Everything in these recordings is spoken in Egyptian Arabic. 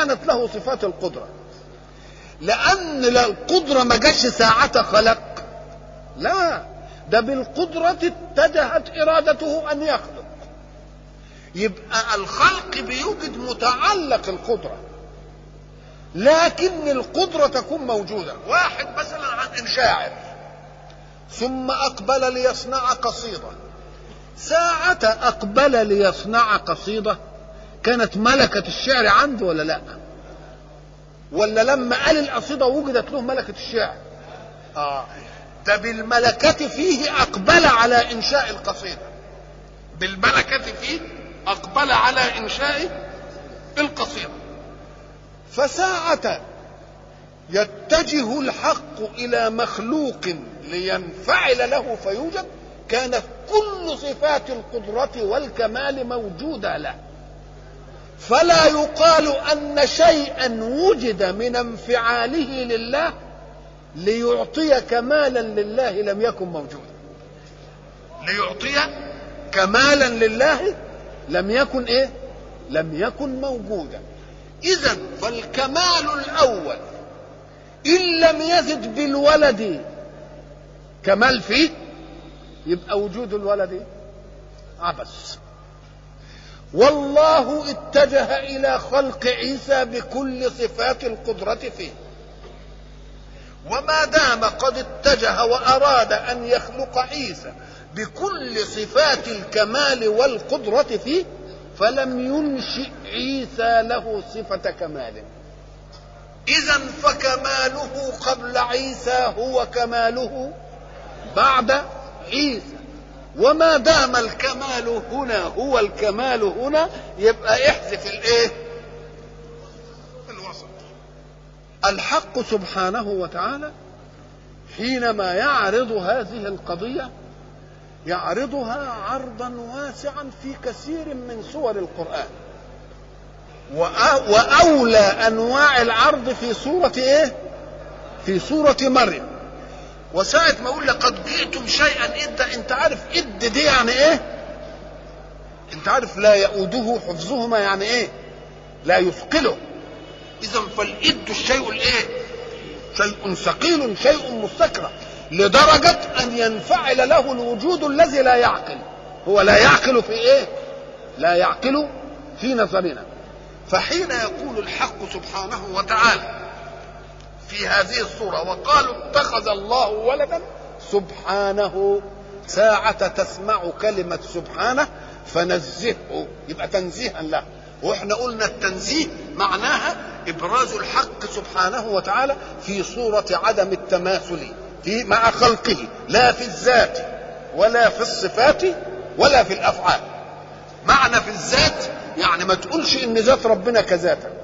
كانت له صفات القدرة لأن القدرة ما جاش ساعة خلق لا ده بالقدرة اتجهت إرادته أن يخلق يبقى الخلق بيوجد متعلق القدرة لكن القدرة تكون موجودة واحد مثلا عن شاعر ثم أقبل ليصنع قصيدة ساعة أقبل ليصنع قصيدة كانت ملكة الشعر عنده ولا لا ولا لما قال القصيدة وجدت له ملكة الشعر آه ده بالملكة فيه أقبل على إنشاء القصيدة بالملكة فيه أقبل على إنشاء القصيدة فساعة يتجه الحق إلى مخلوق لينفعل له فيوجد كانت كل صفات القدرة والكمال موجودة له فلا يقال أن شيئا وجد من انفعاله لله ليعطي كمالا لله لم يكن موجودا ليعطي كمالا لله لم يكن ايه لم يكن موجودا اذا فالكمال الاول ان لم يزد بالولد كمال فيه يبقى وجود الولد عبث والله اتجه الى خلق عيسى بكل صفات القدره فيه وما دام قد اتجه واراد ان يخلق عيسى بكل صفات الكمال والقدره فيه فلم ينشئ عيسى له صفه كمال اذا فكماله قبل عيسى هو كماله بعد عيسى وما دام الكمال هنا هو الكمال هنا يبقى احذف الايه الوسط الحق سبحانه وتعالى حينما يعرض هذه القضيه يعرضها عرضا واسعا في كثير من سور القران واولى انواع العرض في سوره ايه في سوره مريم وساعة ما اقول لقد جئتم شيئا انت انت عارف اد دي يعني ايه انت عارف لا يؤوده حفظهما يعني ايه لا يثقله اذا فالاد الشيء الايه شيء ثقيل شيء مستكره لدرجة ان ينفعل له الوجود الذي لا يعقل هو لا يعقل في ايه لا يعقل في نظرنا فحين يقول الحق سبحانه وتعالى في هذه الصورة وقالوا اتخذ الله ولدا سبحانه ساعة تسمع كلمة سبحانه فنزهه يبقى تنزيها له واحنا قلنا التنزيه معناها ابراز الحق سبحانه وتعالى في صورة عدم التماثل في مع خلقه لا في الذات ولا في الصفات ولا في الافعال معنى في الذات يعني ما تقولش ان ذات ربنا كذاتك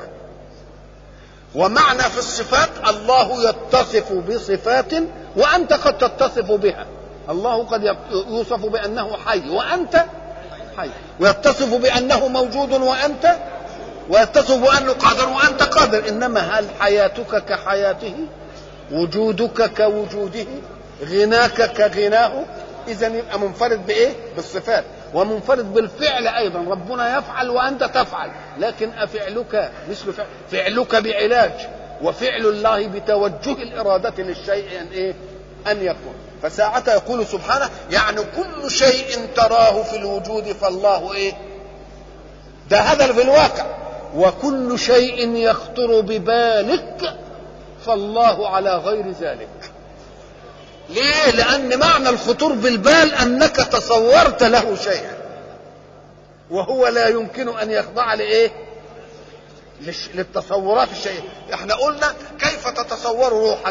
ومعنى في الصفات الله يتصف بصفات وانت قد تتصف بها الله قد يوصف بانه حي وانت حي ويتصف بانه موجود وانت ويتصف بانه قادر وانت قادر انما هل حياتك كحياته وجودك كوجوده غناك كغناه اذا يبقى منفرد بايه بالصفات ومنفرد بالفعل ايضا ربنا يفعل وانت تفعل لكن افعلك مثل فعل فعلك بعلاج وفعل الله بتوجه الاراده للشيء ان ايه ان يكون فساعة يقول سبحانه يعني كل شيء تراه في الوجود فالله ايه ده هذا في الواقع وكل شيء يخطر ببالك فالله على غير ذلك ليه لان معنى الخطور بالبال انك تصورت له شيئا وهو لا يمكن ان يخضع لايه للتصورات الشيء احنا قلنا كيف تتصور روحك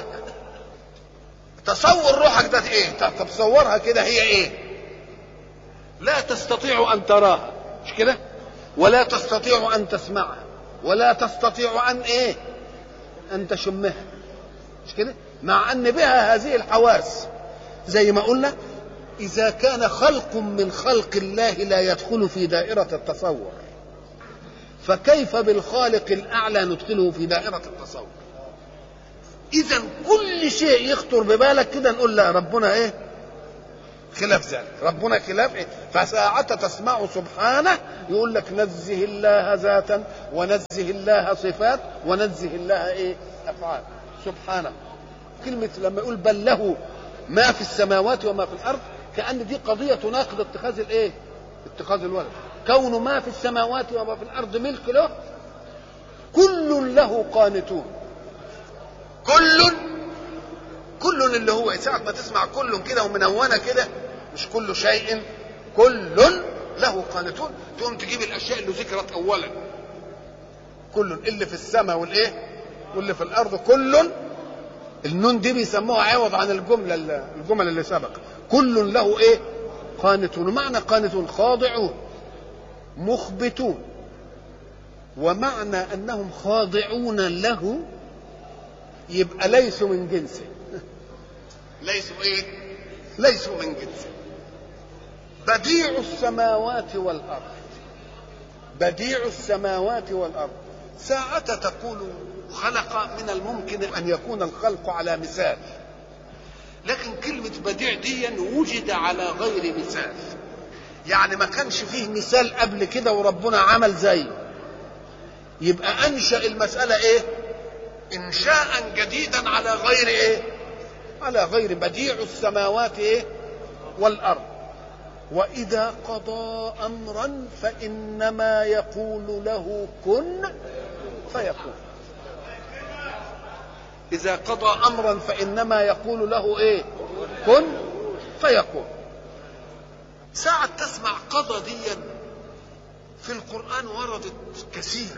تصور روحك ده ايه تتصورها كده هي ايه لا تستطيع ان تراها مش كده ولا تستطيع ان تسمعها ولا تستطيع ان ايه ان تشمها مش كده مع ان بها هذه الحواس زي ما قلنا اذا كان خلق من خلق الله لا يدخل في دائره التصور فكيف بالخالق الاعلى ندخله في دائره التصور اذا كل شيء يخطر ببالك كده نقول لا ربنا ايه خلاف ذلك ربنا خلاف إيه؟ فساعة تسمع سبحانه يقول لك نزه الله ذاتا ونزه الله صفات ونزه الله ايه افعال سبحانه كلمة لما يقول بل له ما في السماوات وما في الارض كأن دي قضية تناقض اتخاذ الايه اتخاذ الولد كون ما في السماوات وما في الارض ملك له كل له قانتون كل كل اللي هو ساعة ما تسمع كل كده ومنونة كده مش كل شيء كل له قانتون تقوم تجيب الاشياء اللي ذكرت اولا كل اللي في السماء والايه واللي في الارض كل النون دي بيسموها عوض عن الجمله الجمل اللي سبق كل له ايه قانتون معنى قانتون خاضعون مخبتون ومعنى انهم خاضعون له يبقى ليسوا من جنسه ليسوا ايه ليسوا من جنسه بديع السماوات والارض بديع السماوات والارض ساعة تقول خلق من الممكن ان يكون الخلق على مثال لكن كلمة بديع دي وجد على غير مثال يعني ما كانش فيه مثال قبل كده وربنا عمل زيه يبقى انشأ المسألة ايه انشاء جديدا على غير ايه على غير بديع السماوات ايه والارض واذا قضى امرا فانما يقول له كن فيكون اذا قضى امرا فانما يقول له ايه كن فيكون ساعة تسمع قضى ديا في القرآن وردت كثير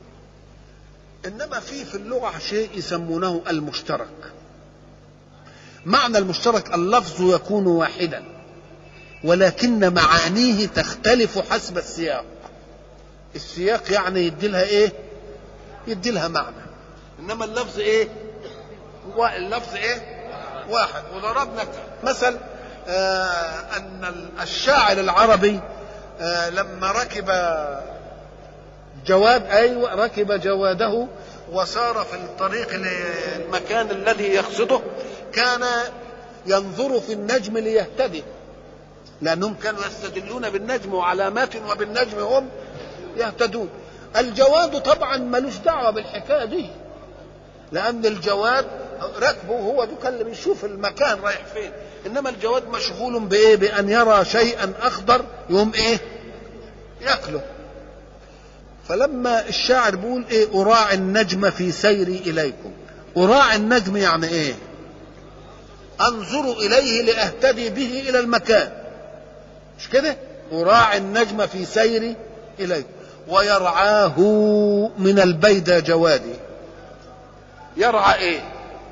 إنما في في اللغة شيء يسمونه المشترك معنى المشترك اللفظ يكون واحدا ولكن معانيه تختلف حسب السياق السياق يعني يدي لها ايه يدي لها معنى انما اللفظ ايه اللفظ ايه واحد وضربنا مثل آه ان الشاعر العربي آه لما ركب جواد ايوه ركب جواده وسار في الطريق للمكان الذي يقصده كان ينظر في النجم ليهتدي لانهم كانوا يستدلون بالنجم وعلامات وبالنجم هم يهتدون الجواد طبعا ملوش دعوه بالحكايه دي لان الجواد ركبه هو ده اللي بيشوف المكان رايح فين انما الجواد مشغول بايه بان يرى شيئا اخضر يقوم ايه ياكله فلما الشاعر بيقول ايه اراعي النجم في سيري اليكم اراعي النجم يعني ايه انظر اليه لاهتدي به الى المكان مش كده اراعي النجم في سيري اليكم ويرعاه من البيدى جوادي يرعى ايه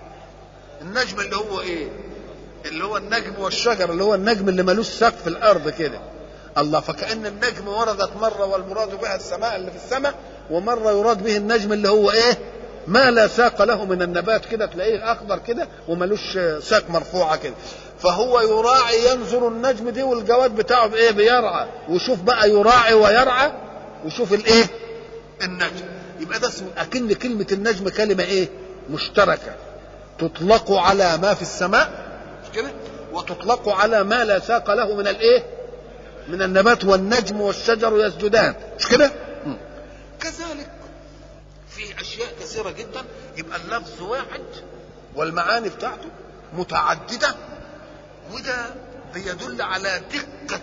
النجم اللي هو ايه اللي هو النجم والشجر اللي هو النجم اللي ملوش سقف في الارض كده الله فكأن النجم وردت مرة والمراد بها السماء اللي في السماء ومرة يراد به النجم اللي هو ايه ما لا ساق له من النبات كده تلاقيه اخضر كده وملوش ساق مرفوعة كده فهو يراعي ينظر النجم دي والجواد بتاعه بايه بيرعى وشوف بقى يراعي ويرعى وشوف الايه النجم يبقى ده اسمه اكن كلمة النجم كلمة ايه مشتركة تطلق على ما في السماء مش كده وتطلق على ما لا ساق له من الايه من النبات والنجم والشجر يسجدان مش كده كذلك في اشياء كثيره جدا يبقى اللفظ واحد والمعاني بتاعته متعدده وده بيدل على دقه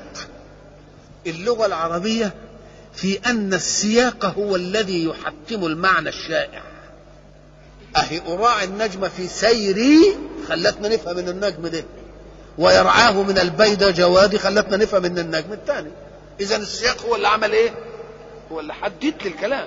اللغه العربيه في ان السياق هو الذي يحتم المعنى الشائع اهي اراعي النجم في سيري خلتنا نفهم ان النجم ده ويرعاه من البيدى جوادي خلتنا نفهم ان النجم الثاني اذا السياق هو اللي عمل ايه هو اللي حدد لي الكلام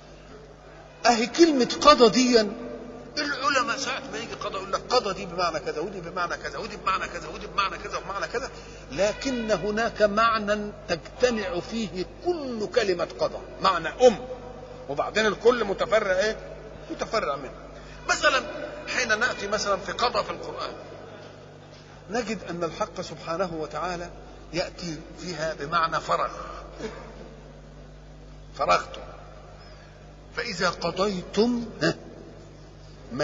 اهي كلمة قضى دي العلماء ساعة ما يجي قضى يقول لك قضى دي بمعنى كذا ودي بمعنى كذا ودي بمعنى كذا ودي بمعنى كذا وبمعنى كذا لكن هناك معنى تجتمع فيه كل كلمة قضى معنى أم وبعدين الكل متفرع ايه متفرع منه مثلا حين نأتي مثلا في قضى في القرآن نجد أن الحق سبحانه وتعالى يأتي فيها بمعنى فرغ فرغتم فإذا قضيتم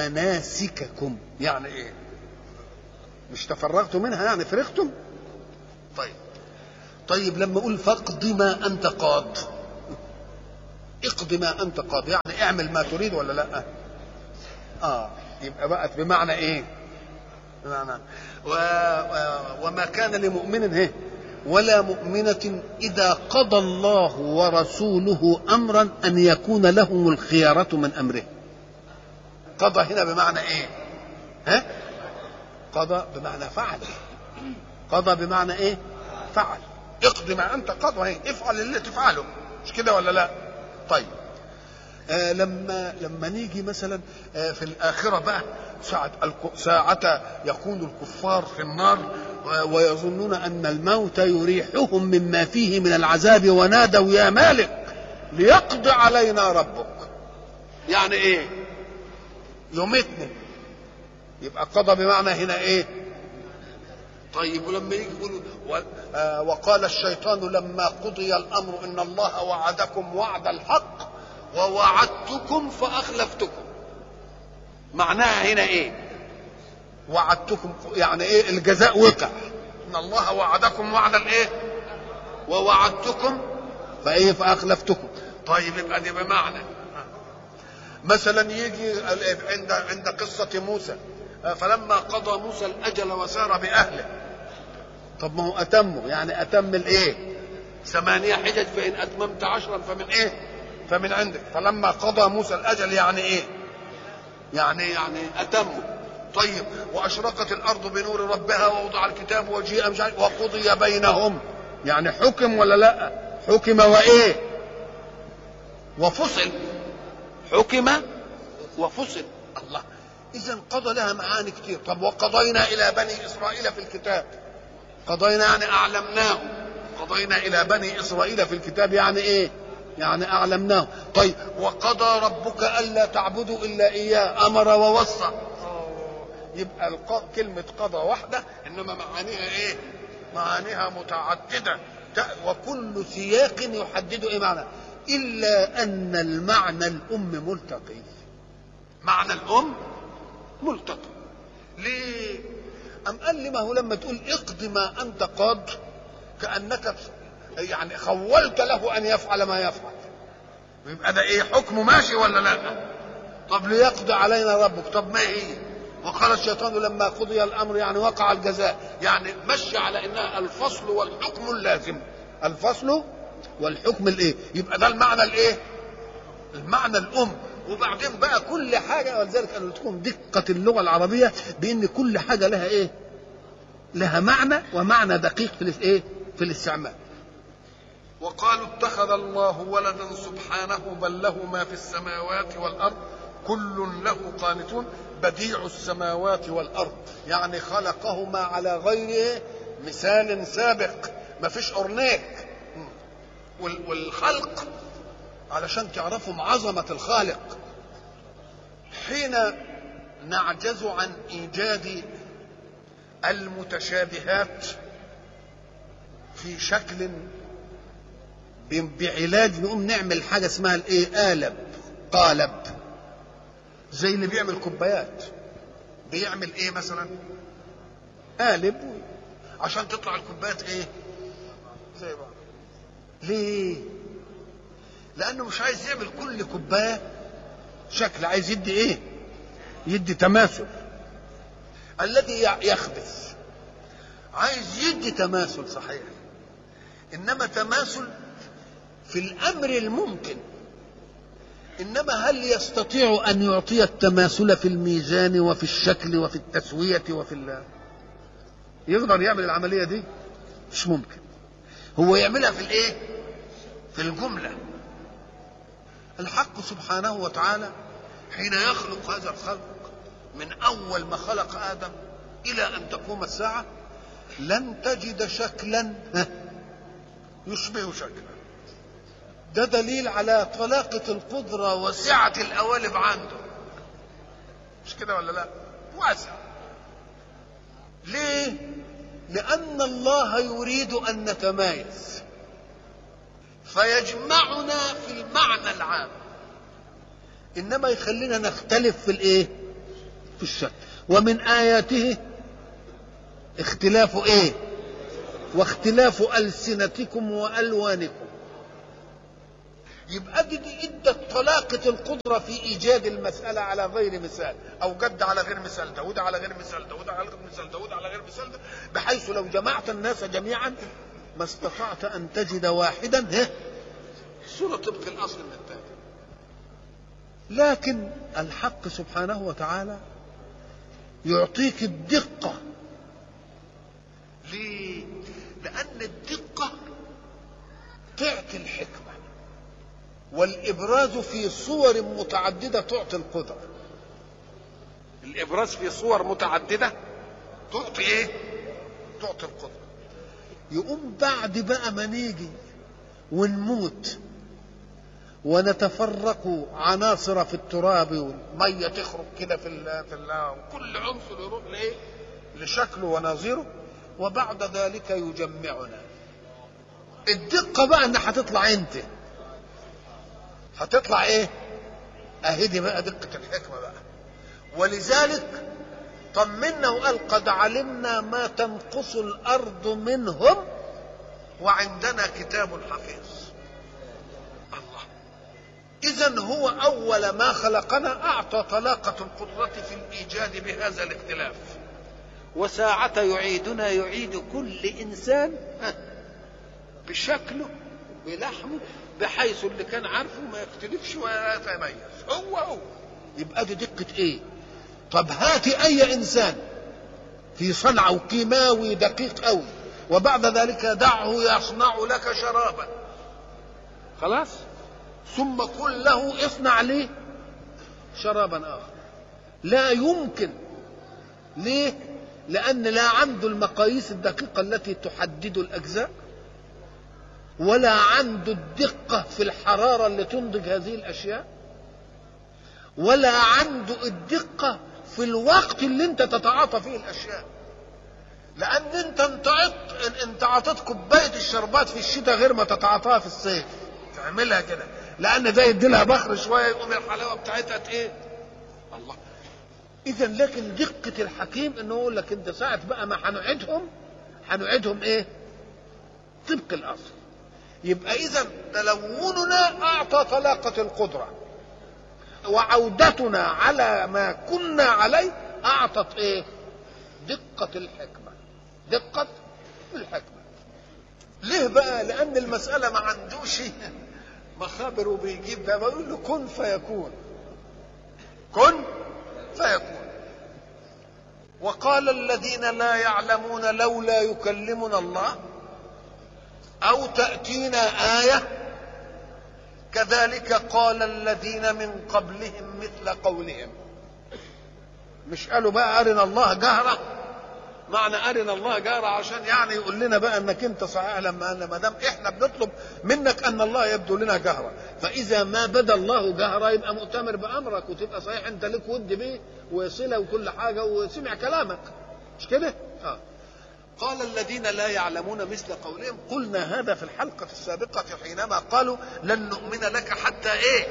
مناسككم يعني إيه مش تفرغتم منها يعني فرغتم طيب طيب لما اقول فاقض ما انت قاض اقض ما انت قاض يعني اعمل ما تريد ولا لا اه يبقى بقت بمعنى ايه بمعنى و... و... وما كان لمؤمن هي ولا مؤمنة إذا قضى الله ورسوله أمرا أن يكون لهم الخيارة من أمره قضى هنا بمعنى إيه ها قضى بمعنى فعل قضى بمعنى إيه فعل اقض ما أنت قضى هي افعل اللي تفعله مش كده ولا لا طيب آه لما لما نيجي مثلا آه في الآخرة بقى ساعة ساعة يكون الكفار في النار ويظنون أن الموت يريحهم مما فيه من العذاب ونادوا يا مالك ليقضي علينا ربك يعني ايه يمتني يبقى قضى بمعنى هنا ايه طيب ولما يجي يقول وقال الشيطان لما قضي الامر ان الله وعدكم وعد الحق ووعدتكم فاخلفتكم معناها هنا ايه وعدتكم يعني ايه الجزاء وقع ان الله وعدكم وعد الايه ووعدتكم فايه فاخلفتكم طيب يبقى دي بمعنى مثلا يجي عند عند قصه موسى فلما قضى موسى الاجل وسار باهله طب ما هو اتمه يعني اتم الايه ثمانية حجج فإن أتممت عشرا فمن إيه؟ فمن عندك فلما قضى موسى الأجل يعني إيه؟ يعني يعني أتمه طيب واشرقت الارض بنور ربها ووضع الكتاب وجيء مش عارف وقضي بينهم يعني حكم ولا لا حكم وايه وفصل حكم وفصل الله اذا قضى لها معاني كتير طب وقضينا الى بني اسرائيل في الكتاب قضينا يعني اعلمناه قضينا الى بني اسرائيل في الكتاب يعني ايه يعني اعلمناه طيب وقضى ربك الا تعبدوا الا اياه امر ووصى يبقى الق... كلمة قضى واحدة إنما معانيها إيه؟ معانيها متعددة وكل سياق يحدد إيه معنى إلا أن المعنى الأم ملتقي معنى الأم ملتقي ليه؟ أم قال لي ما هو لما تقول اقض ما أنت قاض كأنك يعني خولت له أن يفعل ما يفعل يبقى ده إيه حكمه ماشي ولا لا؟ طب ليقضي علينا ربك طب ما هي؟ وقال الشيطان لما قضي الامر يعني وقع الجزاء يعني مشي على انها الفصل والحكم اللازم الفصل والحكم الايه يبقى ده المعنى الايه المعنى الام وبعدين بقى كل حاجه ولذلك قالوا لكم دقه اللغه العربيه بان كل حاجه لها ايه لها معنى ومعنى دقيق في الايه في الاستعمال وقالوا اتخذ الله ولدا سبحانه بل له ما في السماوات والارض كل له قانتون بديع السماوات والارض يعني خلقهما على غير مثال سابق ما فيش اورنيك والخلق علشان تعرفوا عظمة الخالق حين نعجز عن إيجاد المتشابهات في شكل بعلاج نقوم نعمل حاجة اسمها الايه قالب قالب زي اللي بيعمل كوبايات بيعمل ايه مثلا قالب عشان تطلع الكوبايات ايه زي بعض ليه لانه مش عايز يعمل كل كوبايه شكل عايز يدي ايه يدي تماثل الذي يخبث عايز يدي تماثل صحيح انما تماثل في الامر الممكن انما هل يستطيع ان يعطي التماثل في الميزان وفي الشكل وفي التسويه وفي ال... يقدر يعمل العمليه دي مش ممكن هو يعملها في الايه في الجمله الحق سبحانه وتعالى حين يخلق هذا الخلق من اول ما خلق ادم الى ان تقوم الساعه لن تجد شكلا يشبه شكلا ده دليل على طلاقة القدرة وسعة القوالب عنده مش كده ولا لا واسع ليه لأن الله يريد أن نتمايز فيجمعنا في المعنى العام إنما يخلينا نختلف في الإيه في الشكل ومن آياته اختلاف إيه واختلاف ألسنتكم وألوانكم يبقى دي, دي ادت طلاقة القدرة في إيجاد المسألة على غير مثال أو جد على غير مثال ده وده على غير مثال ده وده على غير مثال ده وده على غير مثال ده بحيث لو جمعت الناس جميعا ما استطعت أن تجد واحدا ها صورة طبق الأصل من الثاني لكن الحق سبحانه وتعالى يعطيك الدقة ليه؟ لأن الدقة تعطي الحكمة والإبراز في صور متعددة تعطي القدرة الإبراز في صور متعددة تعطي إيه؟ تعطي القدرة يقوم بعد بقى ما نيجي ونموت ونتفرق عناصر في التراب والميه تخرج كده في ال في ال وكل عنصر يروح لايه؟ لشكله ونظيره وبعد ذلك يجمعنا. الدقه بقى ان هتطلع انت. هتطلع ايه؟ اهي دي بقى دقه الحكمه بقى. ولذلك طمنا وقال قد علمنا ما تنقص الارض منهم وعندنا كتاب حفيظ. الله إذا هو أول ما خلقنا أعطى طلاقة القدرة في الإيجاد بهذا الاختلاف وساعة يعيدنا يعيد كل إنسان بشكله بلحمه بحيث اللي كان عارفه ما يختلفش ولا يتميز هو هو يبقى دي دقة إيه؟ طب هات أي إنسان في صنعة كيماوي دقيق أوي وبعد ذلك دعه يصنع لك شرابا خلاص ثم قل له اصنع لي شرابا اخر لا يمكن ليه لان لا عنده المقاييس الدقيقه التي تحدد الاجزاء ولا عنده الدقه في الحراره اللي تنضج هذه الاشياء ولا عنده الدقه في الوقت اللي انت تتعاطى فيه الاشياء لان انت انت انت عطيت كوبايه الشربات في الشتاء غير ما تتعاطاها في الصيف تعملها كده لان ده يدي لها بخر شويه يقوم الحلاوه بتاعتها ايه الله اذا لكن دقه الحكيم انه يقول لك انت ساعه بقى ما هنعيدهم هنعيدهم ايه طبق الاصل يبقى اذا تلوننا اعطى طلاقه القدره وعودتنا على ما كنا عليه اعطت ايه دقه الحكمه دقه الحكمه ليه بقى لان المساله ما عندوش مخابر وبيجيب ده بقول له كن فيكون كن فيكون وقال الذين لا يعلمون لولا يكلمنا الله او تاتينا ايه كذلك قال الذين من قبلهم مثل قولهم مش قالوا بقى ارنا الله جهره معنى ارنا الله جهره عشان يعني يقول لنا بقى انك انت صحيح لما ما دام احنا بنطلب منك ان الله يبدو لنا جهرا فاذا ما بدا الله جهرا يبقى مؤتمر بامرك وتبقى صحيح انت لك ود بيه وصله وكل حاجه وسمع كلامك مش كده؟ اه قال الذين لا يعلمون مثل قولهم قلنا هذا في الحلقة السابقة حينما قالوا لن نؤمن لك حتى ايه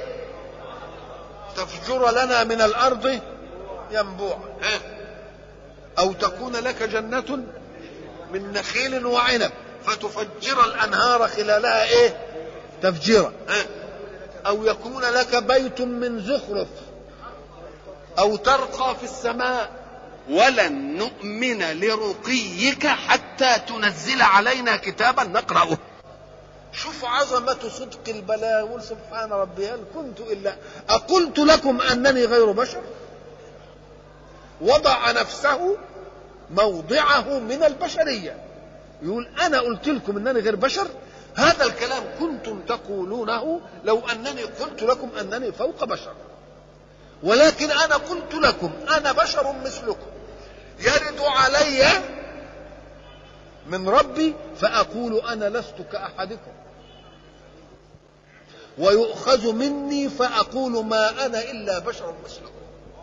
تفجر لنا من الأرض ينبوعا أو تكون لك جنة من نخيل وعنب فتفجر الأنهار خلالها إيه تفجيرا أو يكون لك بيت من زخرف أو ترقى في السماء ولن نؤمن لرقيك حتى تنزل علينا كتابا نقرأه شوف عظمة صدق البلاء قول سبحان ربي هل كنت إلا أقلت لكم أنني غير بشر وضع نفسه موضعه من البشرية يقول أنا قلت لكم أنني غير بشر هذا الكلام كنتم تقولونه لو أنني قلت لكم أنني فوق بشر ولكن أنا قلت لكم أنا بشر مثلكم يرد علي من ربي فأقول أنا لست كأحدكم ويؤخذ مني فأقول ما أنا إلا بشر مثلكم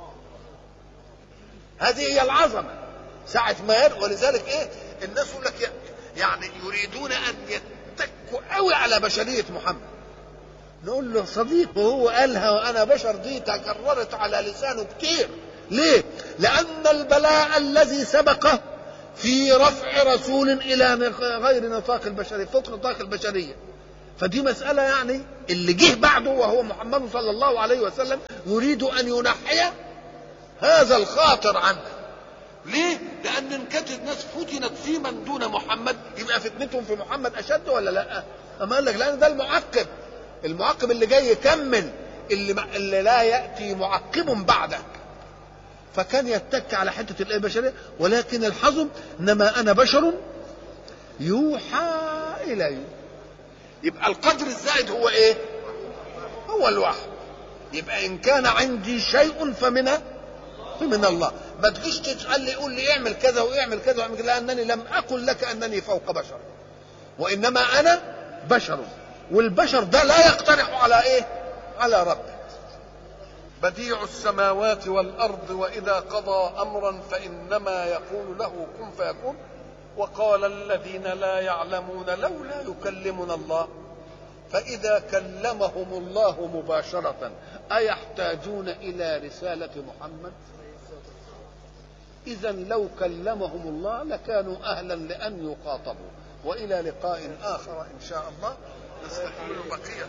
هذه هي العظمة ساعة ما يرد ولذلك إيه الناس يقول لك يعني يريدون أن يتكوا قوي على بشرية محمد نقول له صديق وهو قالها وأنا بشر دي تكررت على لسانه كتير ليه؟ لأن البلاء الذي سبقه في رفع رسول الى غير نطاق البشريه فوق نطاق البشريه فدي مساله يعني اللي جه بعده وهو محمد صلى الله عليه وسلم يريد ان ينحي هذا الخاطر عنه ليه؟ لأن إن كانت الناس فتنت في من دون محمد يبقى فتنتهم في محمد أشد ولا لأ؟ أما قال لك لأن ده المعقب المعقب اللي جاي يكمل اللي, اللي لا يأتي معقب بعده فكان يتك على حتة البشرية ولكن الحظم إنما أنا بشر يوحى إلي يبقى القدر الزائد هو إيه؟ هو الوحي يبقى إن كان عندي شيء فمن من الله ما تجيش تسأل لي قول لي اعمل كذا واعمل كذا واعمل كذا لأنني لم أقل لك أنني فوق بشر وإنما أنا بشر والبشر ده لا يقترح على إيه؟ على ربه بديع السماوات والأرض وإذا قضى أمرا فإنما يقول له كن فيكون وقال الذين لا يعلمون لولا يكلمنا الله فإذا كلمهم الله مباشرة أيحتاجون إلى رسالة محمد؟ إذا لو كلمهم الله لكانوا أهلا لأن يخاطبوا وإلى لقاء آخر إن شاء الله نستكمل بقية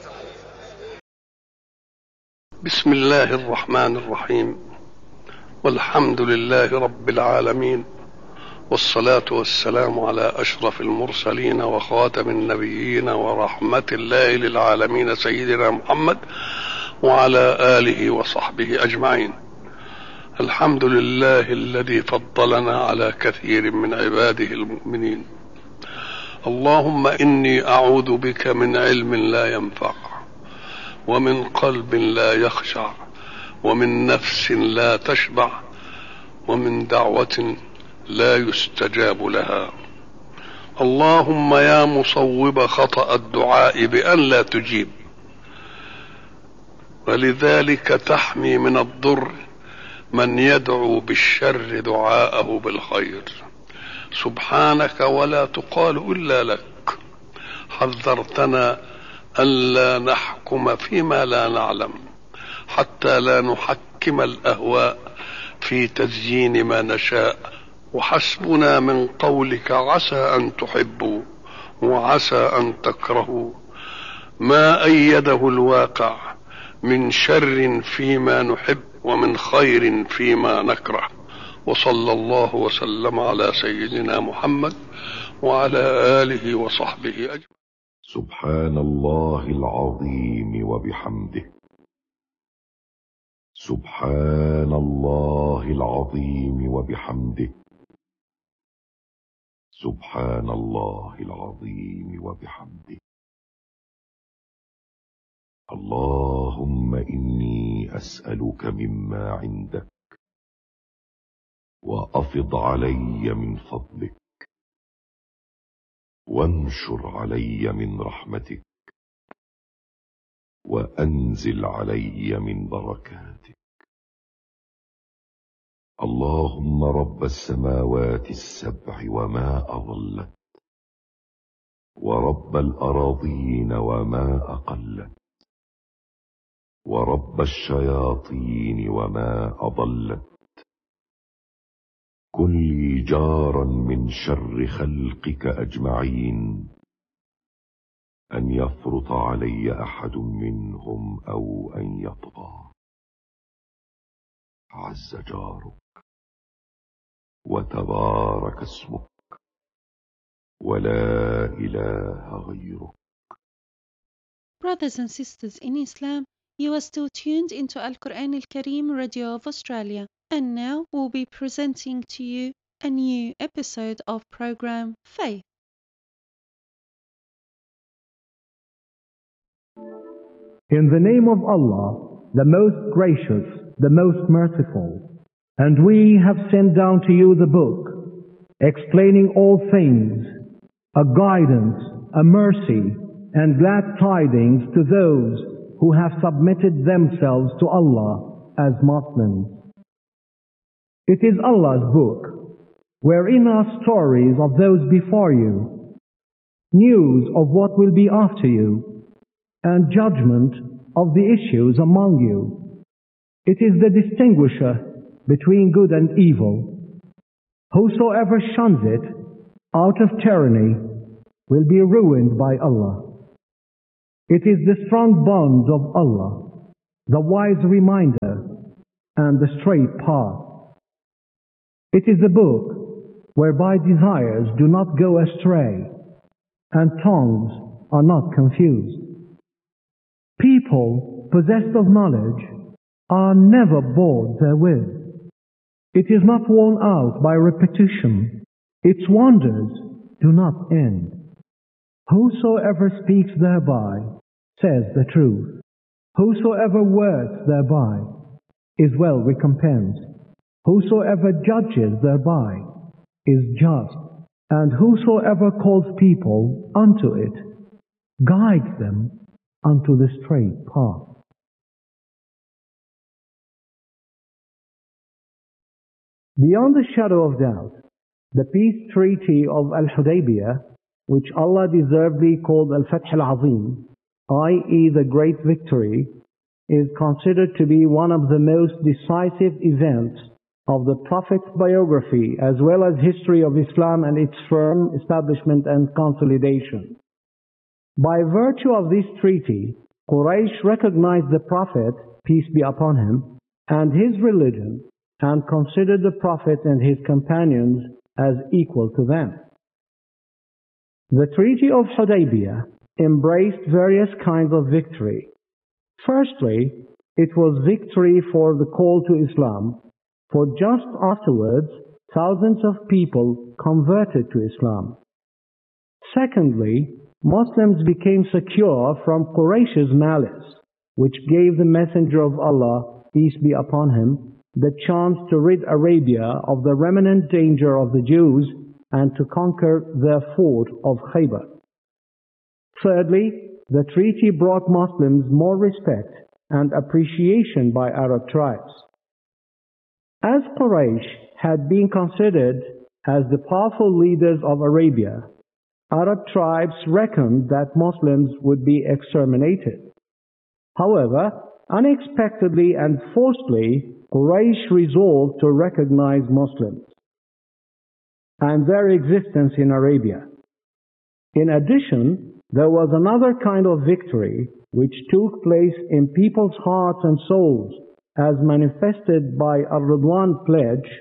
بسم الله الرحمن الرحيم والحمد لله رب العالمين والصلاة والسلام على أشرف المرسلين وخاتم النبيين ورحمة الله للعالمين سيدنا محمد وعلى آله وصحبه أجمعين الحمد لله الذي فضلنا على كثير من عباده المؤمنين اللهم إني أعوذ بك من علم لا ينفع ومن قلب لا يخشع ومن نفس لا تشبع ومن دعوة لا يستجاب لها اللهم يا مصوب خطأ الدعاء بأن لا تجيب ولذلك تحمي من الضر من يدعو بالشر دعاءه بالخير سبحانك ولا تقال الا لك حذرتنا الا نحكم فيما لا نعلم حتى لا نحكم الاهواء في تزيين ما نشاء وحسبنا من قولك عسى ان تحبوا وعسى ان تكرهوا ما ايده الواقع من شر فيما نحب ومن خير فيما نكره وصلى الله وسلم على سيدنا محمد وعلى اله وصحبه اجمعين سبحان الله العظيم وبحمده سبحان الله العظيم وبحمده سبحان الله العظيم وبحمده اللهم اني اسالك مما عندك وافض علي من فضلك وانشر علي من رحمتك وانزل علي من بركاتك اللهم رب السماوات السبع وما اضلت ورب الاراضين وما اقلت ورب الشياطين وما اضلت كن لي جارا من شر خلقك اجمعين ان يفرط علي احد منهم او ان يطغى عز جارك وتبارك اسمك ولا اله غيرك Brothers and sisters in Islam, you are still tuned into Al Quran Al Kareem Radio of Australia, and now we'll be presenting to you a new episode of program Faith. In the name of Allah, the most gracious, the most merciful. And we have sent down to you the book, explaining all things, a guidance, a mercy, and glad tidings to those who have submitted themselves to Allah as Muslims. It is Allah's book, wherein are stories of those before you, news of what will be after you, and judgment of the issues among you. It is the distinguisher between good and evil. Whosoever shuns it out of tyranny will be ruined by Allah. It is the strong bond of Allah, the wise reminder, and the straight path. It is the book whereby desires do not go astray, and tongues are not confused. People possessed of knowledge are never bored therewith. It is not worn out by repetition. Its wonders do not end. Whosoever speaks thereby says the truth. Whosoever works thereby is well recompensed. Whosoever judges thereby is just. And whosoever calls people unto it guides them unto the straight path. Beyond the shadow of doubt, the peace treaty of Al-Hudaybiyah, which Allah deservedly called Al-Fath Al-Azim, i.e. the great victory, is considered to be one of the most decisive events of the Prophet's biography as well as history of Islam and its firm establishment and consolidation. By virtue of this treaty, Quraysh recognized the Prophet, peace be upon him, and his religion and considered the Prophet and his companions as equal to them. The Treaty of Hudaybiyah embraced various kinds of victory. Firstly, it was victory for the call to Islam, for just afterwards thousands of people converted to Islam. Secondly, Muslims became secure from Quraysh's malice, which gave the Messenger of Allah, peace be upon him, the chance to rid Arabia of the remnant danger of the Jews and to conquer their fort of Khaybar. Thirdly, the treaty brought Muslims more respect and appreciation by Arab tribes. As Quraysh had been considered as the powerful leaders of Arabia, Arab tribes reckoned that Muslims would be exterminated. However, unexpectedly and forcefully, Quraysh resolved to recognize Muslims and their existence in Arabia. In addition, there was another kind of victory which took place in people's hearts and souls as manifested by a Ridwan pledge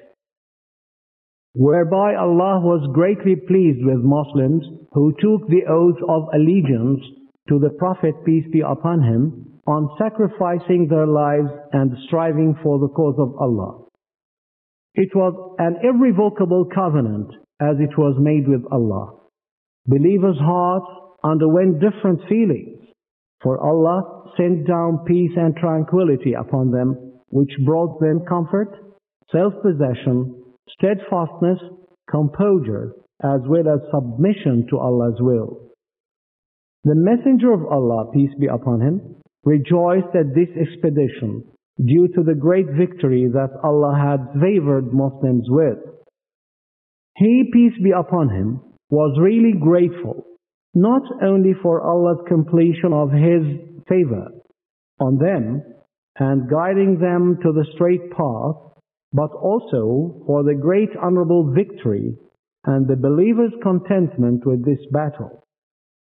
whereby Allah was greatly pleased with Muslims who took the oath of allegiance to the Prophet peace be upon him on sacrificing their lives and striving for the cause of Allah. It was an irrevocable covenant as it was made with Allah. Believers' hearts underwent different feelings, for Allah sent down peace and tranquility upon them, which brought them comfort, self-possession, steadfastness, composure, as well as submission to Allah's will. The Messenger of Allah, peace be upon him, rejoiced at this expedition due to the great victory that Allah had favored Muslims with. He, peace be upon him, was really grateful, not only for Allah's completion of His favor on them and guiding them to the straight path, but also for the great honorable victory and the believer's contentment with this battle.